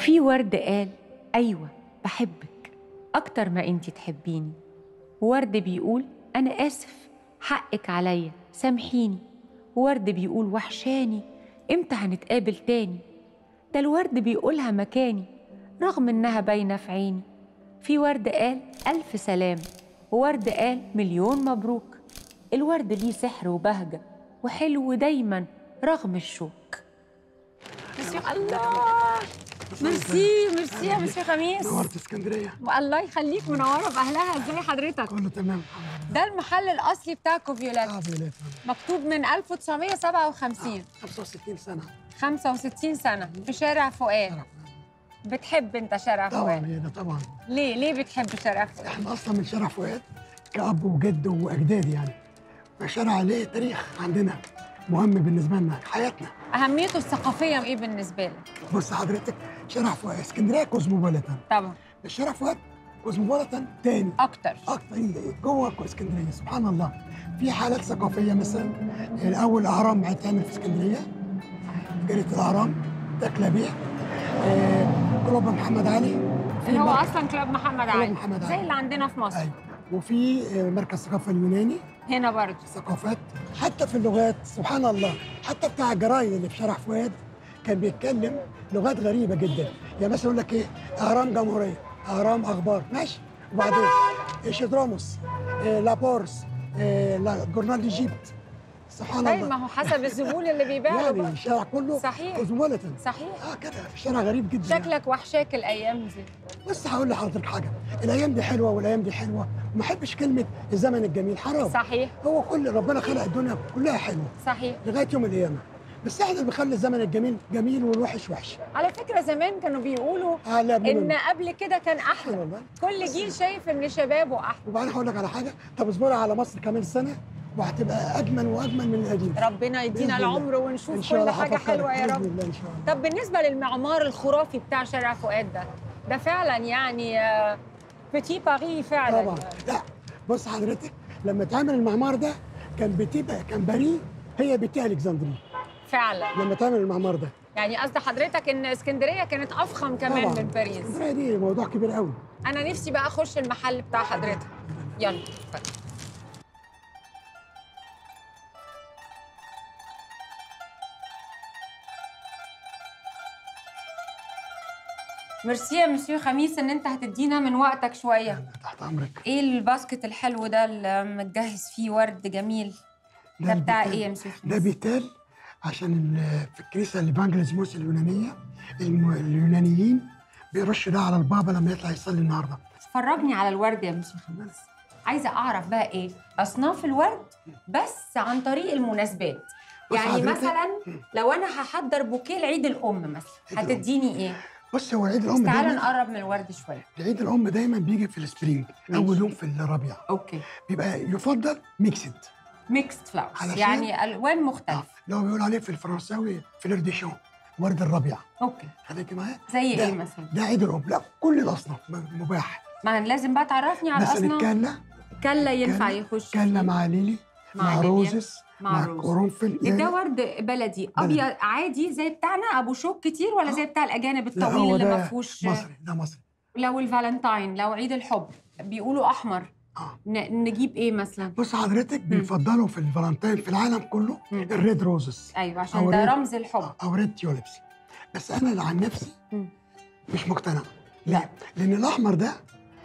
في ورد قال أيوة بحبك أكتر ما أنتي تحبيني وورد بيقول أنا آسف حقك عليا سامحيني وورد بيقول وحشاني إمتى هنتقابل تاني ده الورد بيقولها مكاني رغم إنها باينة في عيني في ورد قال ألف سلام وورد قال مليون مبروك الورد ليه سحر وبهجة وحلو دايما رغم الشوك الله ميرسي ميرسي يا مسيو خميس نورت اسكندريه الله يخليك منوره باهلها ازاي حضرتك كله تمام ده المحل الاصلي بتاعكم فيولات اه فيولات مكتوب من 1957 65 سنه 65 سنه في شارع فؤاد شرف. بتحب انت شارع طبعا فؤاد هي ده طبعا ليه ليه بتحب شارع فؤاد احنا اصلا من شارع فؤاد كاب وجد واجداد يعني فشارع ليه تاريخ عندنا مهم بالنسبه لنا حياتنا اهميته الثقافيه ايه بالنسبه لك بص حضرتك شارع فؤاد اسكندريه كوزموبوليتان طبعا الشارع فؤاد كوزموبوليتان تاني اكتر اكتر جوه اسكندريه سبحان الله في حالات ثقافيه مثلا الاول اهرام هيتعمل في اسكندريه جريده الاهرام ده كلابيه آه، كلوب محمد علي في اللي هو مركز- اصلا كلاب محمد علي محمد زي علي. اللي عندنا في مصر ايوه وفي آه، مركز الثقافه اليوناني هنا برضه ثقافات حتى في اللغات سبحان الله حتى بتاع الجرايد اللي في شارع فؤاد كان بيتكلم لغات غريبه جدا يعني مثلا يقول لك ايه اهرام جمهوريه اهرام اخبار ماشي وبعدين شيدروموس إيه لابورس إيه لا جورنال ايجيبت سبحان طيب ما الله هو حسب الزبون اللي بيبيع له يعني بقى. الشارع كله صحيح. كوزموليتان صحيح اه كده الشارع غريب جدا يعني. شكلك وحشاك الايام دي بس هقول لحضرتك حاجه الايام دي حلوه والايام دي حلوه وما احبش كلمه الزمن الجميل حرام صحيح هو كل ربنا خلق الدنيا كلها حلوه صحيح لغايه يوم القيامه بس احنا اللي بنخلي الزمن الجميل جميل والوحش وحش على فكره زمان كانوا بيقولوا على ابن ان منه. قبل كده كان احلى والله. كل جيل شايف ان شبابه احلى وبعدين هقول لك على حاجه طب اصبري على مصر كمان سنه وهتبقى اجمل واجمل من القديم ربنا يدينا بإذن الله. العمر ان ونشوف شاء كل الله حاجه هفكرك. حلوه يا بإذن رب الله ان شاء الله طب بالنسبه للمعمار الخرافي بتاع شارع فؤاد ده ده فعلا يعني آه، بتي باري فعلا طبعا لا بص حضرتك لما اتعمل المعمار ده كان بتبقى كان باريس هي بتاع الكسندريه فعلا لما اتعمل المعمار ده يعني قصد حضرتك ان اسكندريه كانت افخم كمان طبعاً. من باريس اسكندريه دي موضوع كبير قوي انا نفسي بقى اخش المحل بتاع حضرتك يلا اتفضل. ميرسي يا مسيو خميس ان انت هتدينا من وقتك شويه تحت امرك ايه الباسكت الحلو ده اللي متجهز فيه ورد جميل ده بتاع البيتال. ايه يا مسيو ده خميس بيتال عشان ال- في الكنيسه الإيفانجيليزموس اليونانيه الم- اليونانيين بيرشوا ده على البابا لما يطلع يصلي النهارده فرجني على الورد يا مسيو خميس عايزه اعرف بقى ايه اصناف الورد بس عن طريق المناسبات بص يعني حضرتك- مثلا لو انا هحضر بوكيه لعيد الام مثلا عيد الأم. هتديني ايه بص هو عيد بس الام تعالى دايما نقرب من الورد شويه عيد الام دايما بيجي في السبرينج ماشي. اول يوم في الربيع اوكي بيبقى يفضل ميكسد ميكست فلاورز علشان- يعني الوان اه مختلفه اللي هو بيقول عليه في الفرنساوي فلير دي شون ورد الربيع اوكي خليكي معايا زي ده- ايه مثلا ده عيد الام لا كل الاصناف م- مباح ما لازم بقى تعرفني على مثلا الاصناف الكله كلا ينفع كلا- يخش كله فيه. مع ليلي مع مع, ليليا، روزس مع مع روز. قرنفل ده ورد بلدي ابيض عادي زي بتاعنا ابو شوك كتير ولا زي بتاع الاجانب لا الطويل هو اللي ما ده فيهوش مصري ده مصري لو الفالنتاين لو عيد الحب بيقولوا احمر اه ن- نجيب ايه مثلا بص حضرتك بيفضلوا في الفالنتين في العالم كله مم. الريد روزز ايوه أو عشان ده ريد- رمز الحب او ريد تيوليبس بس انا عن نفسي مم. مش مقتنع لا. ليه؟ لان الاحمر ده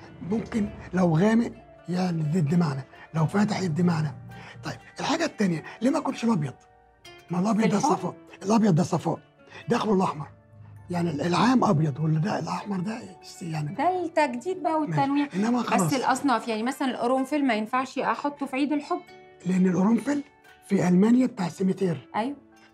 ممكن لو غامق يعني ضد معنى لو فاتح يدي معنى طيب الحاجه الثانيه ليه ما اكلش الابيض ما الابيض ده الحب؟ صفاء الابيض ده صفاء داخله الاحمر يعني العام ابيض ولا ده الاحمر ده يعني ده التجديد بقى والتنويع ماشي. انما خلاص بس الاصناف يعني مثلا القرنفل ما ينفعش احطه في عيد الحب لان القرنفل في المانيا بتاع السيميتير ايوه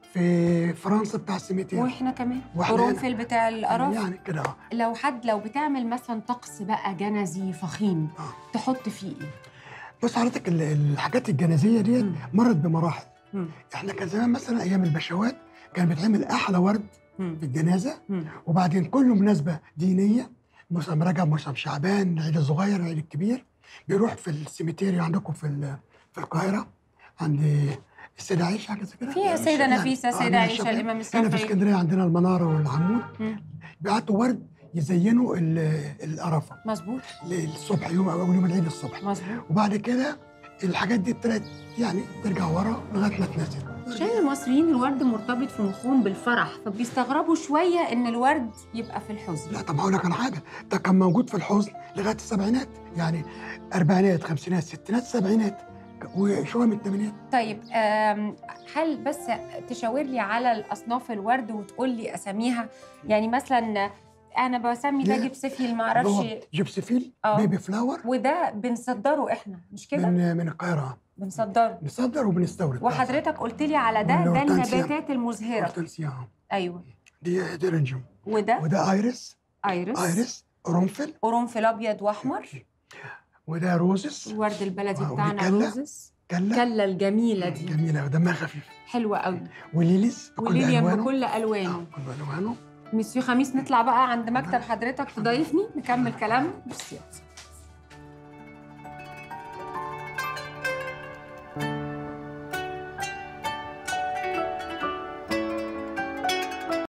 في فرنسا بتاع السيميتير واحنا كمان وإحنا هنا. قرنفل بتاع القرف يعني كده اه لو حد لو بتعمل مثلا طقس بقى جنزي فخيم آه. تحط فيه ايه بص حضرتك ال- الحاجات الجنازيه ديت مم. مرت بمراحل مم. احنا كان زمان مثلا ايام البشوات كان بيتعمل احلى ورد مم. في الجنازه مم. وبعدين كل مناسبه دينيه موسم رجب موسم شعبان العيد الصغير العيد الكبير بيروح في السيميتيري عندكم في ال- في القاهره عند السيدة عائشة حاجة زي كده فيها سيدة يعني- نفيسة آه، سيدة من عائشة الشافعي. الإمام هنا في الشافعي اسكندرية عندنا المنارة والعمود مم. بيعطوا ورد يزينوا ال- القرفة مظبوط الصبح يوم أو يوم العيد الصبح مظبوط وبعد كده الحاجات دي ابتدت يعني ترجع ورا لغاية ما اتنست عشان المصريين الورد مرتبط في مخهم بالفرح فبيستغربوا شوية إن الورد يبقى في الحزن لا طب هقول لك على حاجة ده كان موجود في الحزن لغاية السبعينات يعني أربعينات خمسينات ستينات سبعينات وشوية من الثمانينات طيب آم، هل بس تشاور لي على الأصناف الورد وتقول لي أساميها يعني مثلا أنا بسمي ده لا. جبسفيل اللي معرفش هو جيبسيفيل آه. بيبي فلاور وده بنصدره إحنا مش كده؟ من من القاهرة بنصدره بنصدر وبنستورد وحضرتك قلت لي على ده ده والهورتنسيا. النباتات المزهرة هورتنسيا أيوه دي دي رنجم وده وده ايرس ايرس ايرس قرنفل قرنفل ابيض واحمر وده روزس الورد البلدي ودي بتاعنا كلة. روزس كلا كلا الجميله دي جميلة ودمها خفيف حلوه قوي وليليز بكل وليليان ألوانه. بكل آه، الوانه كل ألوانه مسيو خميس نطلع بقى عند مكتب حضرتك تضيفني نكمل كلامنا بالسياسه